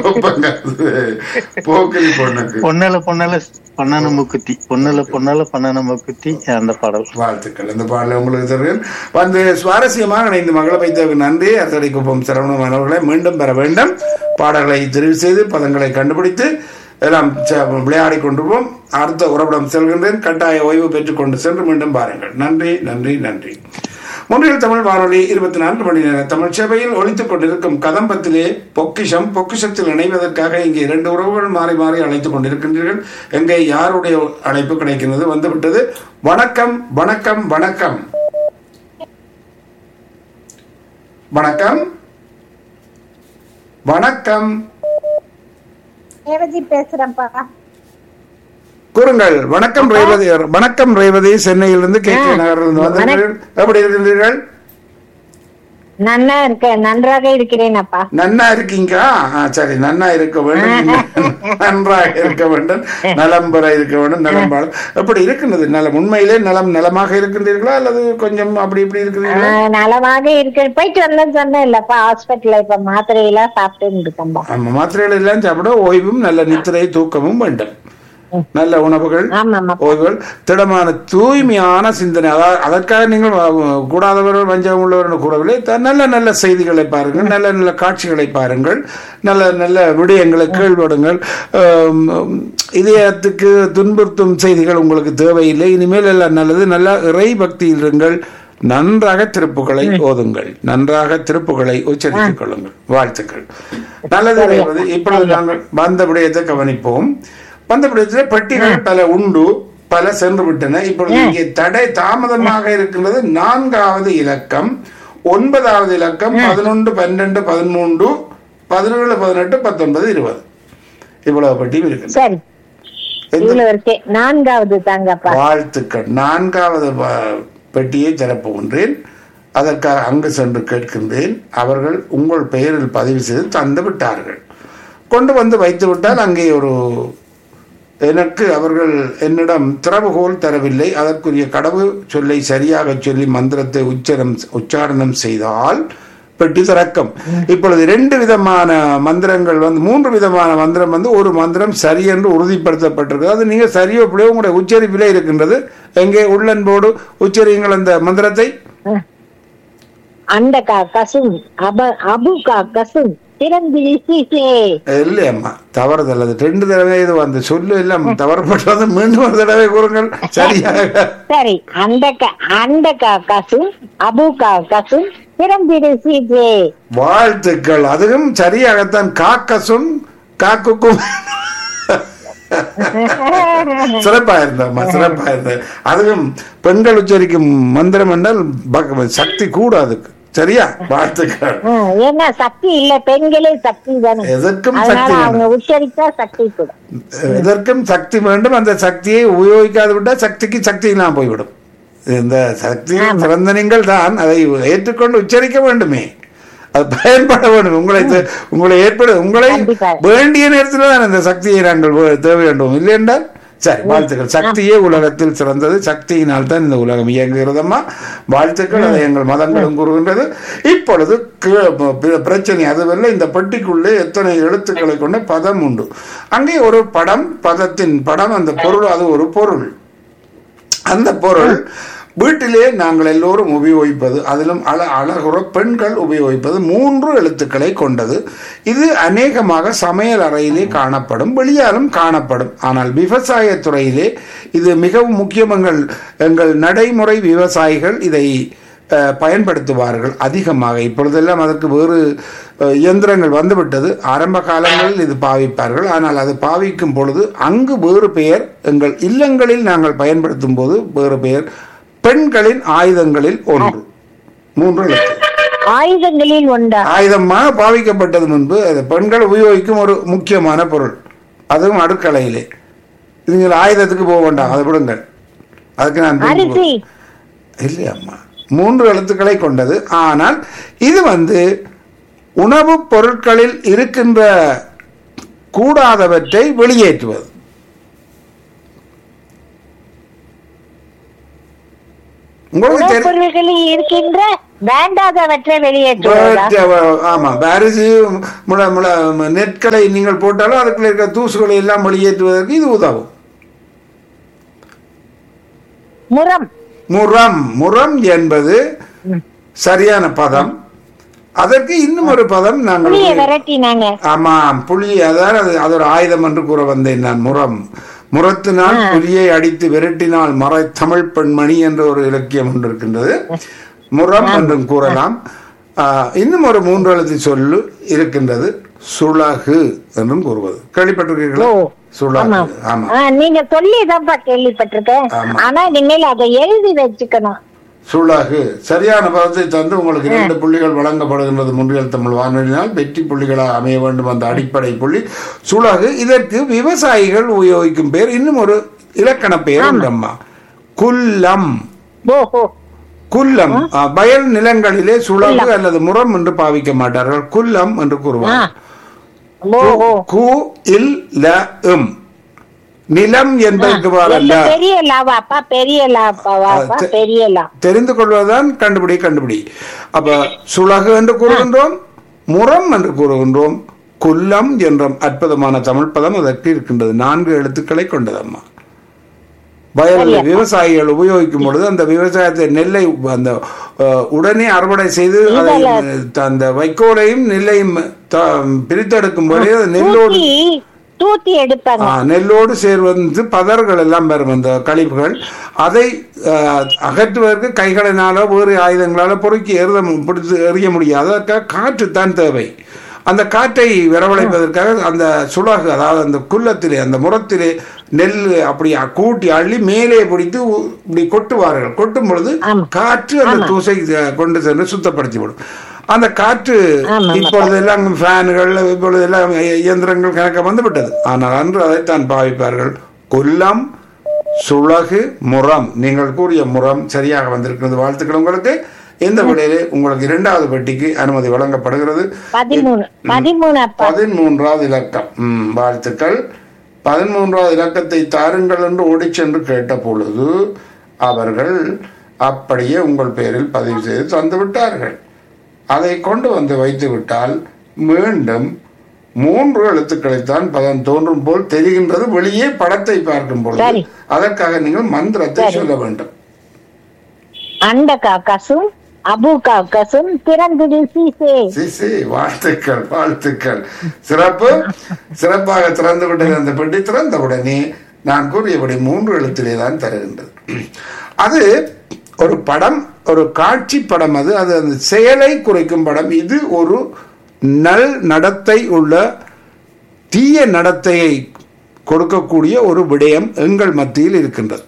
வைப்பாங்க அது போக்கிரி பொண்ணுக்கு பொன்னல பொன்னல பண்ணன முக்குத்தி பொன்னல பொன்னல பண்ணன முக்குத்தி அந்த பாடல் வாழ்த்துக்கள் இந்த பாடலை உங்களுக்கு தருவேன் வந்து சுவாரஸ்யமாக இணைந்து மகளை வைத்தவருக்கு நன்றி அரசடை குப்பம் சரவணன் அவர்களை மீண்டும் பெற வேண்டும் பாடல்களை தெரிவு செய்து பதங்களை கண்டுபிடித்து எல்லாம் ச- விளையாடி கொண்டிருப்போம் அடுத்த உறவிடம் செல்கின்றேன் கட்டாய ஓய்வு பெற்றுக் கொண்டு சென்று மீண்டும் பாருங்கள் நன்றி நன்றி நன்றி முன்றில் தமிழ் வானொலி இருபத்தி நான்கு மணி நேர தமிழ் சேவையில் ஒழித்துக் கொண்டிருக்கும் கதம்பத்திலே பொக்கிஷம் பொக்கிஷத்தில் இணைவதற்காக இங்கே இரண்டு உறவுகள் மாறி மாறி அழைத்துக் கொண்டிருக்கின்றீர்கள் எங்கே யாருடைய அழைப்பு கிடைக்கிறது வந்துவிட்டது வணக்கம் வணக்கம் வணக்கம் வணக்கம் வணக்கம் ரேவதி பேசுறேன்ப்பா கூறுங்கள் வணக்கம் ரேவதி வணக்கம் ரேவதி சென்னையிலிருந்து கே கே நகரிலிருந்து வந்தீர்கள் எப்படி இருக்கின்றீர்கள் நன்னா இருக்கேன் நன்றாக இருக்கிறேன் அப்பா நன்னா இருக்கீங்க ஆ, சரி நன்னா இருக்க வேண்டும் நன்றாக இருக்க வேண்டும் நலம் பெற இருக்க வேண்டும் நலம் வாழ எப்படி இருக்கின்றது நலம் உண்மையிலே நலம் நலமாக இருக்கின்றீர்களா அல்லது கொஞ்சம் அப்படி இப்படி இருக்கிறீர்களா ஆஹ் நலமாக இருக்க போயிட்டு வந்தேன்னு சொன்னேன் இல்லப்பா ஹாஸ்பிட்டல்ல இப்ப மாத்திரை எல்லாம் சாப்பிட்டு இருக்கேன்பா ஆமா மாத்திரைகள் எல்லாம் சாப்பிட ஓய்வும் நல்ல நித்திரை தூக்கமும் வேண்டும் நல்ல உணவுகள் ஆமாம்மா ஓய்வுகள் திடமான தூய்மையான சிந்தனை அதாவது அதற்காக நீங்கள் அஹ், கூடாதவர்கள் வஞ்சகம் உள்ளவர்கள் கூறவில்லை த- நல்ல நல்ல செய்திகளை பாருங்கள் நல்ல நல்ல காட்சிகளை பாருங்கள் நல்ல நல்ல விடயங்களை கேள்விடுங்கள் ஆம், இதயத்துக்கு துன்புறுத்தும் செய்திகள் உங்களுக்கு தேவையில்லை இனிமேல் எல்லாம் நல்லது நல்ல இறை பக்தியில் இருங்கள் நன்றாக திருப்புகளை ஓதுங்கள் நன்றாக திருப்புகளை உச்சரித்துக் கொள்ளுங்கள் வாழ்த்துக்கள் நல்லது என்பது இப்பொழுது நாங்கள் வந்த விடயத்தை கவனிப்போம் வந்த விடயத்தில் பெட்டிகள் பல உண்டு பல சென்று விட்டன இப்பொழுது இங்கே தடை தாமதமாக இருக்கின்றது நான்காவது இலக்கம் ஒன்பதாவது இலக்கம் பதினொன்று பன்னெண்டு பதிமூன்று பதினேழு பதினெட்டு பத்தொன்பது இருபது இவ்வளவு பெட்டியும் இருக்கு சரி இவ்வளவு இருக்கே நான்காவது தாங்கப்பா வாழ்த்துக்கள் நான்காவது வ- பெட்டியை திறப்புகின்றேன் அதற்காக அங்கு சென்று கேட்கின்றேன் அவர்கள் உங்கள் பெயரில் பதிவு செய்து தந்து விட்டார்கள் கொண்டு வந்து வைத்து விட்டால் அங்கே ஒரு எனக்கு அவர்கள் என்னிடம் திறவுகோல் தரவில்லை அதற்குரிய கடவு சொல்லை சரியாக சொல்லி மந்திரத்தை உச்சரம் உச்சாரணம் செய்தால் பெட்டி திறக்கும் இப்பொழுது ரெண்டு விதமான மந்திரங்கள் வந்து மூன்று விதமான மந்திரம் வந்து ஒரு மந்திரம் சரி என்று உறுதிப்படுத்தப்பட்டிருக்கு அது நீங்க சரியோ இப்படியோ உங்களுடைய உச்சரிப்பிலே இருக்கின்றது எங்கே உள்ளன்போடு உச்சரியுங்கள் அந்த மந்திரத்தை அண்டகா கசும் அப அபுகா கசும் திறந்திரி சீசே இல்லையம்மா தவறுதல் அது ரெண்டு தடவை இது வந்து சொல்லு எல்லாம் தவறுபட்டு வந்து மீண்டும் ஒரு தடவை கூறுங்கள் சரியாக சரி அண்டகா அண்டகா கசும் அபுகா கசும் திறந்திரி சீசே வாழ்த்துக்கள் அதுவும் சரியாகத்தான் காக்கசும் காக்குக்கும் சிறப்பா இருந்தம்மா சிறப்பா இருந்தது அதுவும் பெண்கள் உச்சரிக்கும் மந்திரம் என்றால் பக- சக்தி கூட அதுக்கு சரியா வாழ்த்துக்கள் ஹம், ஏன்னா சக்தி இல்ல பெண்களே சக்தி தானே எதற்கும் அதனால சக்தி அவங்க வேணும் உச்சரித்தா சக்தி கூட எதற்கும் சக்தி வேண்டும் அந்த சக்தியை உபயோகிக்காது விட்டால் சக்திக்கு சக்தி இல்லாம போய்விடும் இந்த சக்தி பிறந்த நீங்கள் தான் அதை ஏற்றுக்கொண்டு உச்சரிக்க வேண்டுமே அது பயன்பட வேண்டும் உங்களை தே- உங்களை ஏற்பட உங்களை கண்டிப்பா. வேண்டிய நேரத்தில் தான் அந்த சக்தியை நாங்கள் வே- தேவை வேண்டும் இல்லை என்றால் சரி வாழ்த்துக்கள் சக்தியே உலகத்தில் சிறந்தது சக்தியினால் தான் இந்த உலகம் இயங்குகிறதம்மா வாழ்த்துக்கள் அதை எங்கள் மதங்களும் கூறுகின்றது இப்பொழுது கீழ- ப- பிரச்சனை அதுவல்ல இந்த பெட்டிக்குள்ளே எத்தனை எழுத்துக்களை கொண்ட பதம் உண்டு அங்கே ஒரு படம் பதத்தின் படம் அந்த பொருள் அது ஒரு பொருள் அந்த பொருள் வீட்டிலே நாங்கள் எல்லோரும் உபயோகிப்பது அதிலும் அழ அழகுற பெண்கள் உபயோகிப்பது மூன்று எழுத்துக்களை கொண்டது இது அநேகமாக சமையல் அறையிலே காணப்படும் வெளியாலும் காணப்படும் ஆனால் விவசாய துறையிலே இது மிகவும் முக்கியம் எங்கள் எங்கள் நடைமுறை விவசாயிகள் இதை அஹ், பயன்படுத்துவார்கள் அதிகமாக இப்பொழுதெல்லாம் அதற்கு வேறு அஹ், இயந்திரங்கள் வந்துவிட்டது ஆரம்ப காலங்களில் இது பாவிப்பார்கள் ஆனால் அது பாவிக்கும் பொழுது அங்கு வேறு பெயர் எங்கள் இல்லங்களில் நாங்கள் பயன்படுத்தும் போது வேறு பெயர் பெண்களின் ஆயுதங்களில் ஒன்று மூன்று எழுத்து ஆயுதங்களில் ஒன்றா ஆயுதமாக பாவிக்கப்பட்டது முன்பு அது பெண்கள் உபயோகிக்கும் ஒரு முக்கியமான பொருள் அதுவும் அடுக்கலையிலே நீங்கள் ஆயுதத்துக்கு போக வேண்டாம் அதை விடுங்கள் அதுக்கு நான் பின்பு- அரிசி இல்லையம்மா மூன்று எழுத்துக்களை கொண்டது ஆனால் இது வந்து உணவுப் பொருட்களில் இருக்கின்ற கூடாதவற்றை வெளியேற்றுவது உங்களுக்கு உணவுப் தெரி- பொருள்களில் இருக்கின்ற வேண்டாதவற்றை வெளியேற்றுவதா வேட்டை, வ- ஆமா அரிசி முள முள நெற்களை நீங்கள் போட்டாலும் அதுக்குள்ள இருக்க தூசுகளை எல்லாம் வெளியேற்றுவதற்கு இது உதவும் முரம் முரம் முரம் என்பது சரியான பதம் அதற்கு இன்னும் ஒரு பதம் நாங்கள் புளிய விரட்டினாங்க ஆமாம் புலி அதான் அது அது ஒரு ஆயுதம் என்று கூற வந்தேன் நான் முரம் முரத்தினால் புலியை அடித்து விரட்டினால் மறை தமிழ் பெண்மணி என்ற ஒரு இலக்கியம் ஒன்று இருக்கின்றது முரம் என்றும் கூறலாம் ஆஹ், இன்னும் ஒரு மூன்று எழுத்து சொல்லு இருக்கின்றது சுளகு என்றும் கூறுவது கேள்விப்பட்டிருக்கீர்களா ஓ. சுளகு ஆமா ஆ, நீங்க சொல்லிதான்ப்பா கேள்விப்பட்டிருக்கேன் ஆமா. ஆனா இனிமேல் அதை எழுதி வச்சுக்கணும் சுளகு சரியான பதத்தை தந்து உங்களுக்கு இரண்டு புள்ளிகள் வழங்கப்படுகின்றது முன்றியல் தமிழ் வானொலியினால் வெற்றி புள்ளிகளாக அமைய வேண்டும் அந்த அடிப்படை புள்ளி சுளகு இதற்கு விவசாயிகள் உபயோகிக்கும் பேர் இன்னும் ஒரு இலக்கண பெயர் உண்டம்மா குல்லம் ஓஹோ குல்லம் ஆ, வயல் நிலங்களிலே சுளகு அல்லது முரம் என்று பாவிக்க மாட்டார்கள் குல்லம் என்று கூறுவார்கள் ஓஹோ கு இல் ல இம் நிலம் என்பதற்கு எந்த பாடல்ல பெரிய லாவாப்பா பெரிய லாப்பாவாப்பா தெ- பெரிய லா தெரிந்து கொள்வதுதான் கண்டுபிடி கண்டுபிடி அப்ப சுளகு என்று கூறுகின்றோம் முரம் என்று கூறுகின்றோம் குல்லம் என்ற அற்புதமான தமிழ் பதம் அதற்கு இருக்கின்றது நான்கு எழுத்துக்களை கொண்டதம்மா வயலில் விவசாயிகள் உபயோகிக்கும் பொழுது அந்த விவசாயத்தை நெல்லை அந்த அஹ், உடனே அறுவடை செய்து அதை அந்த வைக்கோலையும் நெல்லையும் த- பிரித்தெடுக்கும் போதே அது நெல்லோடு தூத்தி தூத்தி எடுப்பாங்க ஆ, நெல்லோடு சேர்வது பதர்கள் எல்லாம் வரும் அந்த கழிவுகள் அதை ஆ, அகற்றுவதற்கு கைகளினால வேறு ஆயுதங்களால பொறுக்கி எறித பிடித்து எறிய முடியாது அதற்காக காற்று தான் தேவை அந்த காற்றை வரவழைப்பதற்காக அந்த சுளகு அதாவது அந்த குள்ளத்திலே அந்த முரத்திலே நெல் அப்படி கூட்டி அள்ளி மேலே பிடித்து உ- இப்படி கொட்டுவார்கள் கொட்டும் பொழுது ஆமா. காற்று அந்த தூசை அஹ், கொண்டு சென்று சுத்தப்படுத்தி விடும் அந்த காற்று ஆமா, இப்பொழுது எல்லாம் ஃபேன்கள் இப்பொழுது எல்லாம் இய- இயந்திரங்கள் கணக்க வந்து விட்டது ஆனால் அன்று அதைத்தான் பாவிப்பார்கள் கொல்லம் சுளகு முரம் நீங்கள் கூறிய முரம் சரியாக வந்திருக்கிறது வாழ்த்துக்கள் உங்களுக்கு இந்த விடையிலே உங்களுக்கு இரண்டாவது பெட்டிக்கு அனுமதி வழங்கப்படுகிறது பதிமூணு பதிமூணு அப்பா பதிமூன்றாவது இலக்கம் ம், வாழ்த்துக்கள் பதிமூன்றாவது இலக்கத்தை தாருங்கள் என்று ஓடிச் சென்று கேட்ட பொழுது அவர்கள் அப்படியே உங்கள் பெயரில் பதிவு செய்து தந்து விட்டார்கள் அதை கொண்டு வந்து வைத்து விட்டால் மீண்டும் மூன்று எழுத்துக்களைத்தான் பதம் தோன்றும் போல் தெரிகின்றது வெளியே படத்தை பார்க்கும் பொழுது சரி. அதற்காக நீங்கள் மந்திரத்தை சொல்ல வேண்டும் அந்த காக்காசும் அபு காக்காசும் திறந்துடு சீசே சிசி வாழ்த்துக்கள் வாழ்த்துக்கள் சிறப்பு சிறப்பாக திறந்து விட்டது அந்த பெட்டி திறந்த உடனே நான் கூறியபடி மூன்று எழுத்திலே தான் தருகின்றது அது ஒரு படம் ஒரு காட்சி படம் அது அது அந்த செயலை குறைக்கும் படம் இது ஒரு நல் நடத்தை உள்ள தீய நடத்தையை கொடுக்கக்கூடிய ஒரு விடயம் எங்கள் மத்தியில் இருக்கின்றது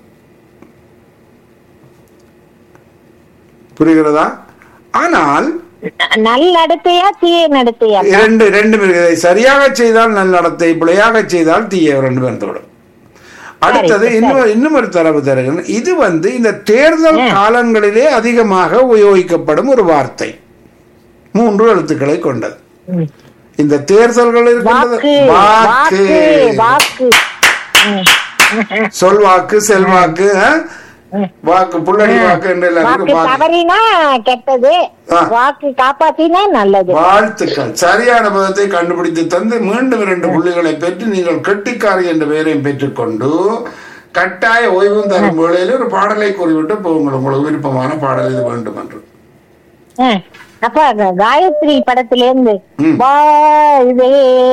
புரிகிறதா ஆனால் நல் நடத்தையா தீய நடத்தையா இரண்டு ரெண்டு பேர் இதை சரியாக செய்தால் நல்லடத்தை பிழையாக செய்தால் தீய ரெண்டு பேர் தோடும் அடுத்தது இன்னும் இன்னும் ஒரு தரவு தருகிறேன் இது வந்து இந்த தேர்தல் காலங்களிலே அதிகமாக உபயோகிக்கப்படும் ஒரு வார்த்தை மூன்று எழுத்துக்களை கொண்டது ம். இந்த தேர்தல்கள் இருக்கின்றது வாக்கு வாக்கு வாக்கு வாக்கு ம். சொல்வாக்கு செல்வாக்கு ஆ? வாக்கு புள்ளடி வாக்கு என்று எல்லாம் வாக்கு இருக்கு. வாக்கு. தவறினா கெட்டது ஆ. வாக்கு காப்பாத்தினா நல்லது வாழ்த்துக்கள் சரியான பதத்தை கண்டுபிடித்து தந்து மீண்டும் இரண்டு புள்ளிகளை பெற்று நீங்கள் கெட்டிக்காரி என்ற பெயரையும் பெற்றுக்கொண்டு கட்டாய ஓய்வும் தரும் வேளையில் ஒரு பாடலை கூறிவிட்டு போங்கள் உங்களுக்கு விருப்பமான பாடல் இது வேண்டும் என்று ம். அப்ப அந்த காயத்ரி படத்துல இருந்து ம். வாழ்வே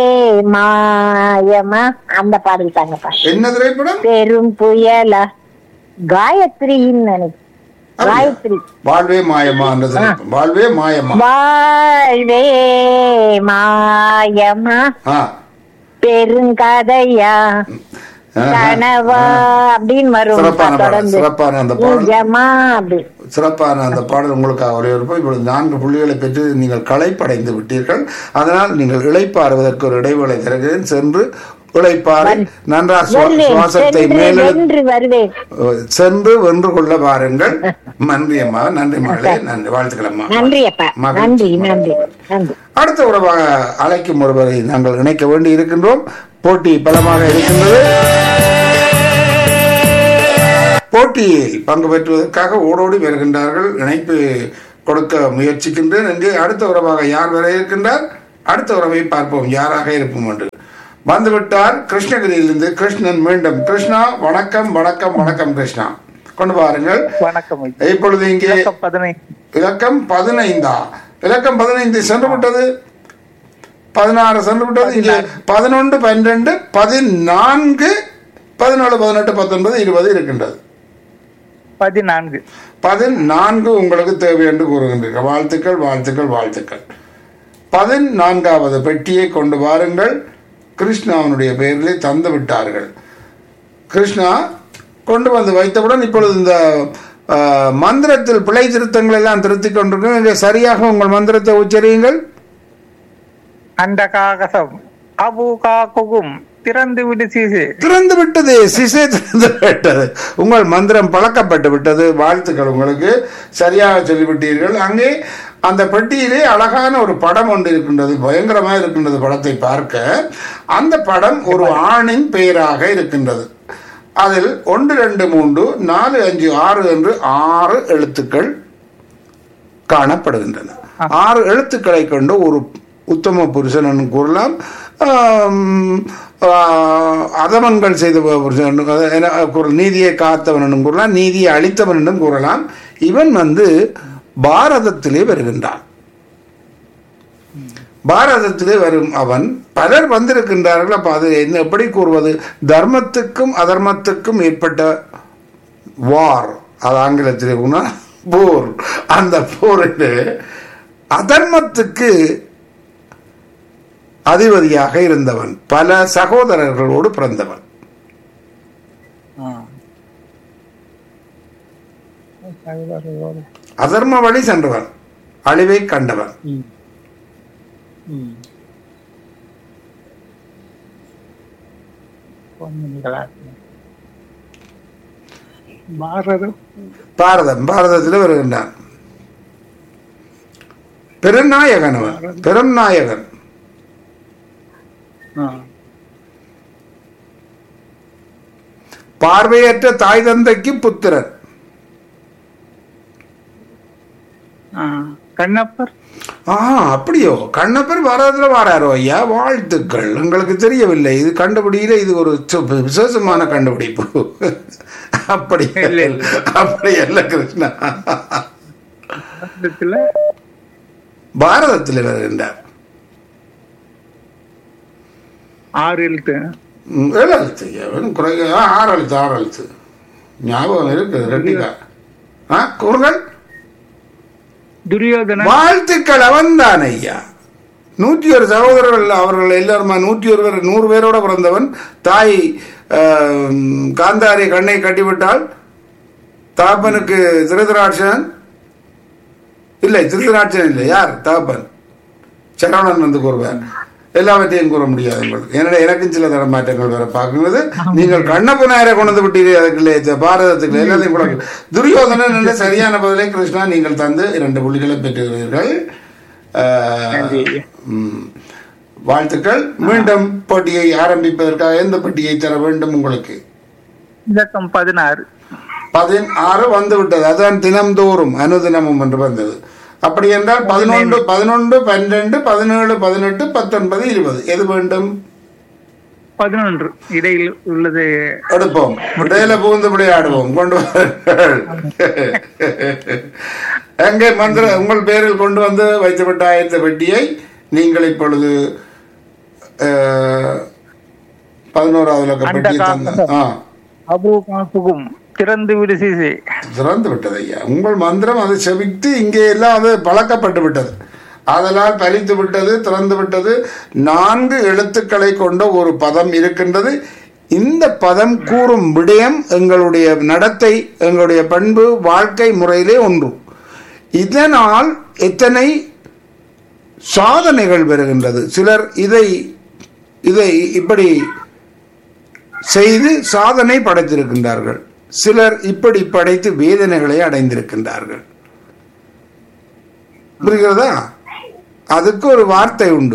மாயமா அந்த பாடல் தாங்கப்பா என்ன திரைப்படம் பெரும் புயலா காயத்ரின்னு நினைக்கிறேன் காயத்ரி வாழ்வே மாயமா என்ற திரைப்படம் வாழ்வே மாயமா வாழ்வே மாயமா ஆ பெருங்கதையா ஆஹா. கனவா அப்படின்னு வரும் சிறப்பான பாடல் தொடர்ந்து சிறப்பான அந்த பாடல் நிஜமா அப்படி சிறப்பான அந்த பாடல் உங்களுக்காக ஒரே ஒரு இப்பொழுது நான்கு புள்ளிகளை பெற்று நீங்கள் களைப்படைந்து விட்டீர்கள் அதனால் நீங்கள் இளைப்பாறுவதற்கு ஒரு இடைவேளை தருகிறேன் சென்று இளைப்பாறை நன்றாக சுவா- வருவேன் சுவாசத்தை சென்று மேலே வென்று வருவேன் சென்று வென்று கொள்ள பாருங்கள் நன்றி அம்மா நன்றி மகளே நன்றி வாழ்த்துக்கள் அம்மா நன்றி அப்பா மகிழ்ச்சி, நன்றி நன்றி மகிழ்ச்சி. நன்றி அடுத்த உறவாக அழைக்கும் ஒருவரை நாங்கள் இணைக்க வேண்டி இருக்கின்றோம் போட்டி பலமாக இருக்கின்றது போட்டியில் பங்கு பெற்றுவதற்காக ஓடோடி வருகின்றார்கள் இணைப்பு கொடுக்க முயற்சிக்கின்றேன் இங்கே அடுத்த உறவாக யார் வர இருக்கின்றார் அடுத்த உறவை பார்ப்போம் யாராக இருப்போம் என்று வந்துவிட்டார் கிருஷ்ணகிரியிலிருந்து கிருஷ்ணன் மீண்டும் கிருஷ்ணா வணக்கம் வணக்கம் வணக்கம் கிருஷ்ணா கொண்டு பாருங்கள் வணக்கம் ஐயா. இப்பொழுது இங்கே இலக்கம் பதினைந்து இலக்கம் பதினைந்தா இலக்கம் பதினைந்து சென்று விட்டது பதினாறு சென்று விட்டது இங்கே பதினொன்று பன்னிரெண்டு பதினான்கு பதினாலு பதினெட்டு பத்தொன்பது இருபது இருக்கின்றது பதினான்கு பதினான்கு உங்களுக்கு தேவை என்று கூறுகின்றீர்கள் வாழ்த்துக்கள் வாழ்த்துக்கள் வாழ்த்துக்கள் பதினான்காவது பெட்டியை கொண்டு வாருங்கள் கிருஷ்ணாவனுடைய பெயரிலே தந்து விட்டார்கள் கிருஷ்ணா கொண்டு வந்து வைத்தவுடன் இப்பொழுது இந்த ஆ, மந்திரத்தில் பிழை திருத்தங்கள் எல்லாம் திருத்திக் கொண்டிருக்கோம் இங்கே சரியாக உங்கள் மந்திரத்தை உச்சரியுங்கள் அந்த காகசம் அபு காக்குகும் திறந்து விடு சீசு திறந்து விட்டது சிசை திறந்து விட்டது உங்கள் மந்திரம் பழக்கப்பட்டு விட்டது வாழ்த்துக்கள் உங்களுக்கு சரியாக சொல்லிவிட்டீர்கள் அங்கே அந்த பெட்டியிலே அழகான ஒரு படம் ஒன்று இருக்கின்றது பயங்கரமாக இருக்கின்றது படத்தை பார்க்க அந்த படம் ஒரு ஆணின் பெயராக இருக்கின்றது அதில் ஒன்று ரெண்டு மூன்று நாலு அஞ்சு ஆறு என்று ஆறு எழுத்துக்கள் காணப்படுகின்றன ஆறு எழுத்துக்களை கொண்டு ஒரு உத்தம புருஷன் என்று கூறலாம் ஆம், ஆ, அதமன்கள் செய்த புருஷன் என்று கூற- என கூற- நீதியை காத்தவன் என்றும் கூறலாம் நீதியை அளித்தவன் என்றும் கூறலாம் இவன் வந்து பாரதத்திலே வருகின்றான் பாரதத்திலே வரும் அவன் பலர் வந்திருக்கின்றார்கள் அப்ப அது என்ன எப்படி கூறுவது தர்மத்துக்கும் அதர்மத்துக்கும் ஏற்பட்ட வார் அது ஆங்கிலத்திலே போனா போர் அந்த போரில் அதர்மத்துக்கு அதிபதியாக இருந்தவன் பல சகோதரர்களோடு பிறந்தவன் அதர்ம வழி சென்றவன் அழிவை கண்டவன் பாரதம் பாரதம் பாரதத்தில் வருகின்றான் பெருநாயகன் அவன் பெரும் நாயகன் ஆ. பார்வையற்ற தாய் தந்தைக்கு புத்திரன் ஆ. கண்ணப்பர் ஆ அப்படியோ கண்ணப்பர் பாரதத்துல வாராரோ ஐயா வாழ்த்துக்கள் உங்களுக்கு தெரியவில்லை இது கண்டுபிடியில இது ஒரு சு- விசேஷமான கண்டுபிடிப்பு அப்படி இல்ல, இல்ல. அப்படி அல்ல கிருஷ்ணா பாரதத்துல பாரதத்தில் வருகின்றார் ஆறு எழுத்து ம், ஏழு எழுத்து எவன் குறை ஆ, ஆறு எழுத்து ஆறு எழுத்து ஞாபகம் இருக்குது ரெட்டிகா ஆ கூறுங்கள் துரியோதன வாழ்த்துக்கள் அவன்தான் ஐயா நூற்றி ஒரு சகோதரர்கள் அவர்கள் எல்லாருமா நூற்றி ஒரு பேர் நூறு பேரோட பிறந்தவன் தாய் ஆம், காந்தாரி கண்ணை கட்டிவிட்டால் தாப்பனுக்கு திருதராட்சன் இல்லை திருதராட்சன் இல்லை யார் தாப்பன் சரவணன் வந்து கூறுவார் எல்லாவற்றையும் கூற முடியாது உங்களுக்கு என்னோட எனக்கும் சில தடமாற்றங்கள் வர பார்க்கும்போது நீங்கள் கண்ணப்பு நாயரை கொண்டு வந்து விட்டீர்கள் அதுக்குள்ளே பாரதத்துக்கு எல்லாத்தையும் கூட துரியோதனன் என்ற சரியான பதிலை கிருஷ்ணா நீங்கள் தந்து இரண்டு புள்ளிகளை பெற்றுகிறீர்கள் ஆஹ், ம். வாழ்த்துக்கள் மீண்டும் போட்டியை ஆரம்பிப்பதற்காக எந்த போட்டியை தர வேண்டும் உங்களுக்கு இலக்கம் பதினாறு பதினாறு வந்து விட்டது அதான் தினம்தோறும் அனுதினமும் என்று வந்தது அப்படி என்றால் பதினொன்று பதினொன்று பன்னிரண்டு பதினேழு பதினெட்டு பத்தொன்பது இருபது எது வேண்டும் பதினொன்று இடையில் உள்ளது எடுப்போம் இடையில புகுந்து விளையாடுவோம் கொண்டு வாருங்கள் எங்கே மந்திர உங்கள் பேரில் கொண்டு வந்து வைத்துவிட்ட ஆயத்த பெட்டியை நீங்கள் இப்பொழுது அஹ், பதினோராவது லக்க பெட்டியை தந்த ஆ அபு காக்குகும் திறந்து விடு சீசு திறந்து விட்டது ஐயா உங்கள் மந்திரம் அதை செவித்து இங்கே எல்லாம் அது பழக்கப்பட்டு விட்டது அதனால் பலித்து விட்டது திறந்து விட்டது நான்கு எழுத்துக்களை கொண்ட ஒரு பதம் இருக்கின்றது இந்த பதம் கூறும் விடயம் எங்களுடைய நடத்தை எங்களுடைய பண்பு வாழ்க்கை முறையிலே ஒன்று இதனால் எத்தனை சாதனைகள் வருகின்றது சிலர் இதை இதை இப்படி செய்து சாதனை படைத்திருக்கின்றார்கள் சிலர் இப்படி படைத்து வேதனைகளை அடைந்திருக்கின்றார்கள் புரிகிறதா அதுக்கு ஒரு வார்த்தை உண்டு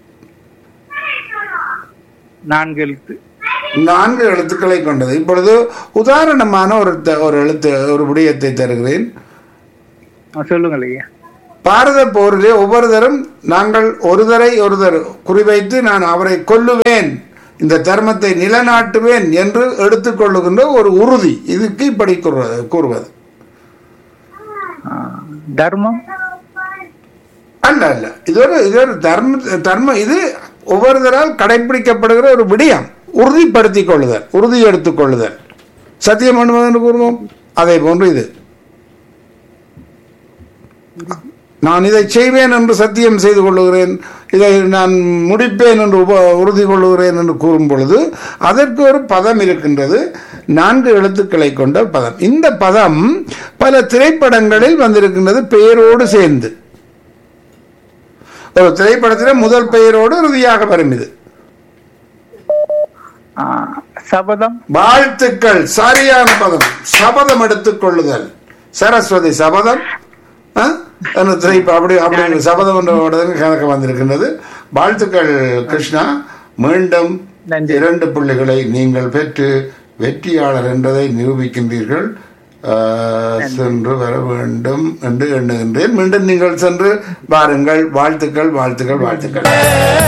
நான்கு எழுத்து நான்கு எழுத்துக்களை கொண்டது இப்பொழுது உதாரணமான ஒரு த- ஒரு எழுத்து ஒரு விடயத்தை தருகிறேன் ஆ, சொல்லுங்கள் ஐயா பாரத போரிலே ஒவ்வொருத்தரும் நாங்கள் ஒருதரை ஒருதர் குறிவைத்து நான் அவரை கொல்லுவேன் இந்த தர்மத்தை நிலைநாட்டுவேன் என்று எடுத்துக்கொள்ளுகின்ற ஒரு உறுதி இதுக்கு இப்படி கூறுவது கூறுவது ஆ, தர்மம் அல்ல அல்ல இது ஒரு இது ஒரு தர்ம தர்மம் இது ஒவ்வொருத்தரால் கடைபிடிக்கப்படுகிற ஒரு விடயம் உறுதிப்படுத்திக் கொள்ளுதல் உறுதி எடுத்துக் கொள்ளுதல் சத்தியம் பண்ணுவது என்று கூறுவோம் அதே போன்று இது நான் இதை செய்வேன் என்று சத்தியம் செய்து கொள்ளுகிறேன் இதை நான் முடிப்பேன் என்று உப உறுதி கொள்ளுகிறேன் என்று கூறும் பொழுது அதற்கு ஒரு பதம் இருக்கின்றது நான்கு எழுத்துக்களை கொண்ட பதம் இந்த பதம் பல திரைப்படங்களில் வந்திருக்கின்றது பெயரோடு சேர்ந்து ஒரு திரைப்படத்தில் முதல் பெயரோடு இறுதியாக வரும் இது ஆ, சபதம் வாழ்த்துக்கள் சரியான பதம் சபதம் எடுத்துக் கொள்ளுதல் சரஸ்வதி சபதம் ஆ? அந்த திரைப்ப அப்படி அப்படி சபதம் என்ற உடனே கணக்கு வந்திருக்கின்றது வாழ்த்துக்கள் கிருஷ்ணா மீண்டும் நன்றி. இரண்டு புள்ளிகளை நீங்கள் பெற்று வெற்றியாளர் என்பதை நிரூபிக்கின்றீர்கள் ஆ, சென்று வர வேண்டும் என்று எண்ணுகின்றேன் மீண்டும் நீங்கள் சென்று வாருங்கள் வாழ்த்துக்கள் வாழ்த்துக்கள் வாழ்த்துக்கள்